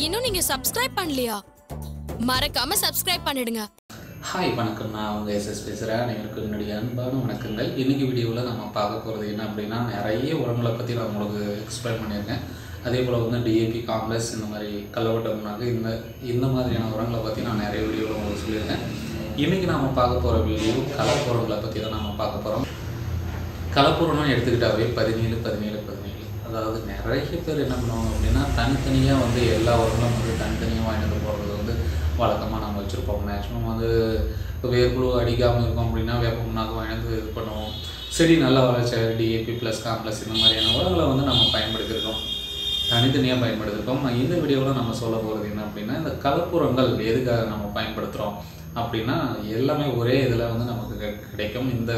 இன்னும் நீங்க சப்ஸ்கிரைப் பண்ணலையா மறக்காம சப்ஸ்கிரைப் பண்ணிடுங்க ஹாய் வணக்கம் நான் உங்கள் எஸ்எஸ் பேசுகிறேன் அனைவருக்கும் என்னுடைய அன்பான வணக்கங்கள் இன்றைக்கி வீடியோவில் நம்ம பார்க்க போகிறது என்ன அப்படின்னா நிறைய உரங்களை பற்றி நான் உங்களுக்கு எக்ஸ்பிளைன் பண்ணியிருக்கேன் அதே போல் வந்து டிஏபி காம்ப்ளெக்ஸ் இந்த மாதிரி கல்லவட்டம்னாக்கு இந்த இந்த மாதிரியான உரங்களை பற்றி நான் நிறைய வீடியோவில் உங்களுக்கு சொல்லியிருக்கேன் இன்றைக்கி நாம் பார்க்க போகிற வீடியோ கலப்பு உரங்களை பற்றி தான் நம்ம பார்க்க போகிறோம் கலப்புரம்னு எடுத்துக்கிட்டாவே பதினேழு பதினேழு பதினேழு அதாவது நிறைய பேர் என்ன பண்ணுவாங்க அப்படின்னா தனித்தனியாக வந்து எல்லா உரங்களும் வந்து தனித்தனியாக வாங்கிட்டு போகிறது வந்து வழக்கமாக நம்ம வச்சுருப்போம் மேக்ஸிமம் வந்து இப்போ வேர்க்குழு அடிக்காமல் இருக்கும் அப்படின்னா வேப்பம்னாக்க வாங்கிட்டு இது பண்ணுவோம் செடி நல்லா வளர்ச்சி டிஏபி ப்ளஸ் காம்ப்ளஸ் இந்த மாதிரியான உரங்களை வந்து நம்ம பயன்படுத்தியிருக்கோம் தனித்தனியாக பயன்படுத்தியிருக்கோம் இந்த வீடியோவில் நம்ம சொல்ல போகிறது என்ன அப்படின்னா இந்த கலப்புரங்கள் எதுக்காக நம்ம பயன்படுத்துகிறோம் அப்படின்னா எல்லாமே ஒரே இதில் வந்து நமக்கு கிடை- கிடைக்கும் இந்த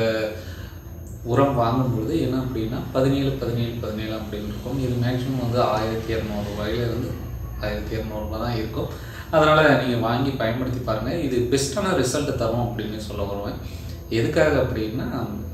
உரம் வாங்கும்பொழுது என்ன அப்படின்னா பதினேழு பதினேழு பதினேழு அப்படின்னு இருக்கும் இது மேக்ஸிமம் வந்து ஆயிரத்தி இரநூறுபாயிலேருந்து ஆயிரத்தி இரநூறுபா தான் இருக்கும் அதனால் நீங்கள் வாங்கி பயன்படுத்தி பாருங்கள் இது பெஸ்ட்டான ரிசல்ட் தரும் அப்படின்னு சொல்ல வருவேன் எதுக்காக அப்படின்னா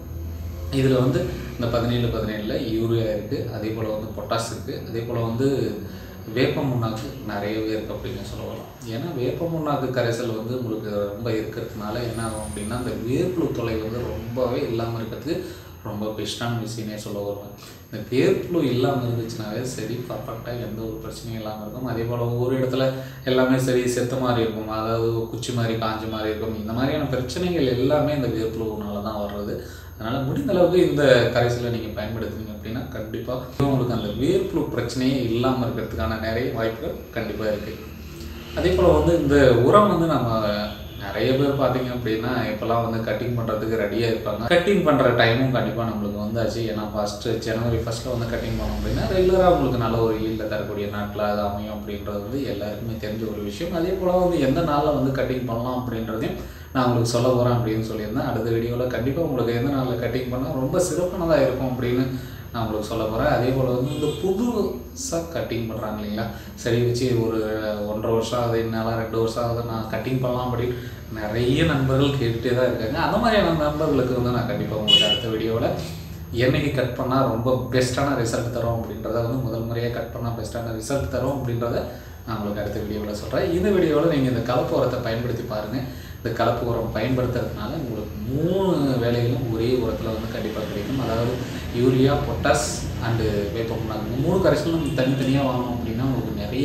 இதில் வந்து இந்த பதினேழு பதினேழில் யூரியா இருக்குது அதே போல் வந்து பொட்டாஸ் இருக்குது அதே போல் வந்து வேப்ப முன்னாக்கு நிறையவே இருக்குது அப்படின்னு சொல்ல வரலாம் ஏன்னா வேப்ப முன்னாக்கு கரைசல் வந்து உங்களுக்கு ரொம்ப இருக்கிறதுனால என்ன ஆகும் அப்படின்னா அந்த வேர்ப்புழு தொலை வந்து ரொம்பவே இல்லாமல் இருக்கிறதுக்கு ரொம்ப பெஸ்ட்டான விஷயமே சொல்ல வருவேன் இந்த வேர்ப்புழு இல்லாமல் இருந்துச்சுனாவே சரி பர்ஃபெக்டாக எந்த ஒரு பிரச்சனையும் இல்லாமல் இருக்கும் அதே போல் ஒவ்வொரு இடத்துல எல்லாமே சரி செத்த மாதிரி இருக்கும் அதாவது குச்சி மாதிரி காஞ்ச மாதிரி இருக்கும் இந்த மாதிரியான பிரச்சனைகள் எல்லாமே இந்த வேர்ப்புழுனால தான் வர்றது அதனால் முடிந்த அளவுக்கு இந்த கரைசலை நீங்கள் பயன்படுத்துனீங்க அப்படின்னா கண்டிப்பாக உங்களுக்கு அந்த வேர்ப்புழு பிரச்சனையே இல்லாமல் இருக்கிறதுக்கான நிறைய வாய்ப்புகள் கண்டிப்பாக இருக்குது அதே போல் வந்து இந்த உரம் வந்து நம்ம நிறைய பேர் பார்த்தீங்க அப்படின்னா இப்போல்லாம் வந்து கட்டிங் பண்ணுறதுக்கு ரெடியாக இருப்பாங்க கட்டிங் பண்ணுற டைமும் கண்டிப்பாக நம்மளுக்கு வந்தாச்சு ஏன்னா ஃபஸ்ட்டு ஜனவரி ஃபஸ்ட்டில் வந்து கட்டிங் பண்ணோம் அப்படின்னா ரெகுலராக உங்களுக்கு நல்ல ஒரு ஈல்டில் தரக்கூடிய நாட்டில் அது அமையும் அப்படின்றது வந்து எல்லாருக்குமே தெரிஞ்ச ஒரு விஷயம் அதே போல் வந்து எந்த நாளில் வந்து கட்டிங் பண்ணலாம் அப்படின்றதையும் நான் உங்களுக்கு சொல்ல போகிறேன் அப்படின்னு சொல்லியிருந்தேன் அடுத்த வீடியோவில் கண்டிப்பாக உங்களுக்கு எந்த நாளில் கட்டிங் பண்ணால் ரொம்ப சிறப்பானதாக இருக்கும் அப்படின்னு நான் உங்களுக்கு சொல்ல போகிறேன் அதே போல் வந்து இந்த புதுசாக கட்டிங் பண்ணுறாங்க இல்லைங்களா சரி வச்சு ஒரு ஒன்றரை வருஷம் ஆகுது என்னால் ரெண்டு வருஷம் ஆகுது நான் கட்டிங் பண்ணலாம் அப்படின்னு நிறைய நண்பர்கள் கேட்டுகிட்டே தான் இருக்காங்க அந்த மாதிரியான நண்பர்களுக்கு வந்து நான் கண்டிப்பாக உங்களுக்கு அடுத்த வீடியோவில் என்னைக்கு கட் பண்ணால் ரொம்ப பெஸ்ட்டான ரிசல்ட் தரும் அப்படின்றத வந்து முதல் முறையாக கட் பண்ணால் பெஸ்ட்டான ரிசல்ட் தரும் அப்படின்றத நான் உங்களுக்கு அடுத்த வீடியோவில் சொல்கிறேன் இந்த வீடியோவில் நீங்கள் இந்த கலப்பு உரத்தை பயன்படுத்தி பாருங்கள் இந்த கலப்பு உரம் பயன்படுத்துறதுனால உங்களுக்கு மூணு வேலைகளும் ஒரே உரத்தில் வந்து கண்டிப்பாக கிடைக்கும் அதாவது யூரியா பொட்டாஸ் அண்டு வேப்பம் இந்த மூணு கரைசலும் தனித்தனியாக வாங்கணும் அப்படின்னா உங்களுக்கு நிறைய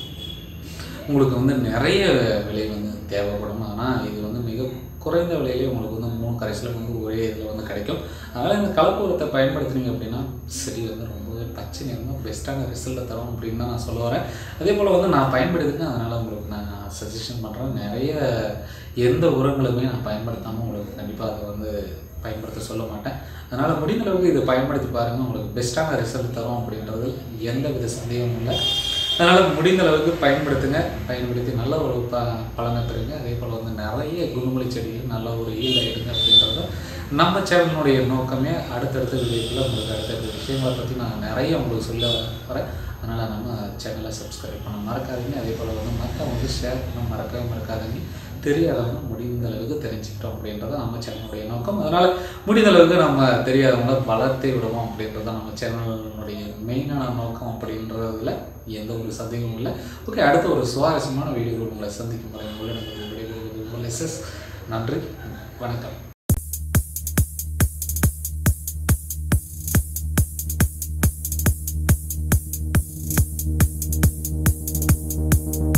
உங்களுக்கு வந்து நிறைய விலை வந்து தேவைப்படும் ஆனால் இது வந்து மிக குறைந்த விலையிலே உங்களுக்கு வந்து மூணு கரைசலும் வந்து ஒரே இதில் வந்து கிடைக்கும் அதனால் இந்த கலப்பு உரத்தை பயன்படுத்துனீங்க அப்படின்னா செடி வந்து ரொம்பவே பச்சை நிறமாக பெஸ்ட்டான ரிசல்ட்டை தரும் அப்படின்னு தான் நான் சொல்ல வரேன் அதே போல் வந்து நான் பயன்படுத்தினேன் அதனால் உங்களுக்கு நான் சஜஷன் பண்ணுறேன் நிறைய எந்த உரங்களுமே நான் பயன்படுத்தாமல் உங்களுக்கு கண்டிப்பாக அதை வந்து பயன்படுத்த சொல்ல மாட்டேன் அதனால் முடிந்த அளவுக்கு இதை பயன்படுத்தி பாருங்கள் உங்களுக்கு பெஸ்ட்டான ரிசல்ட் தரும் அப்படின்றது எந்த வித சந்தேகமும் இல்லை அதனால் முடிந்த அளவுக்கு பயன்படுத்துங்க பயன்படுத்தி நல்ல ஒரு ப பலனை பெறுங்க அதே போல் வந்து நிறைய குணமொழி செடிகள் நல்ல ஒரு ஈழ எடுங்க அப்படின்றது நம்ம சேனலினுடைய நோக்கமே அடுத்தடுத்த வீடியோக்குள்ள உங்களுக்கு அடுத்தடுத்த விஷயங்களை பற்றி நான் நிறைய உங்களுக்கு சொல்ல வரேன் அதனால் நம்ம சேனலை சப்ஸ்கிரைப் பண்ண மறக்காதீங்க அதே போல் வந்து மற்றவங்க வந்து ஷேர் பண்ண மறக்கவே மறக்காதீங்க தெரியாதவங்க முடிந்த அளவுக்கு தெரிஞ்சுக்கிட்டோம் அப்படின்றது நம்ம சேனலுடைய நோக்கம் அதனால் முடிந்த அளவுக்கு நம்ம தெரியாதவங்கள வளர்த்தே விடுவோம் அப்படின்றது தான் நம்ம சேனலினுடைய மெயினான நோக்கம் அப்படின்றதுல எந்த ஒரு சந்தேகமும் இல்லை ஓகே அடுத்த ஒரு சுவாரஸ்யமான வீடியோவில் உங்களை சந்திக்கும் வரை உங்களிடம் விடைபெறுவது உங்கள் எஸ்எஸ் நன்றி வணக்கம்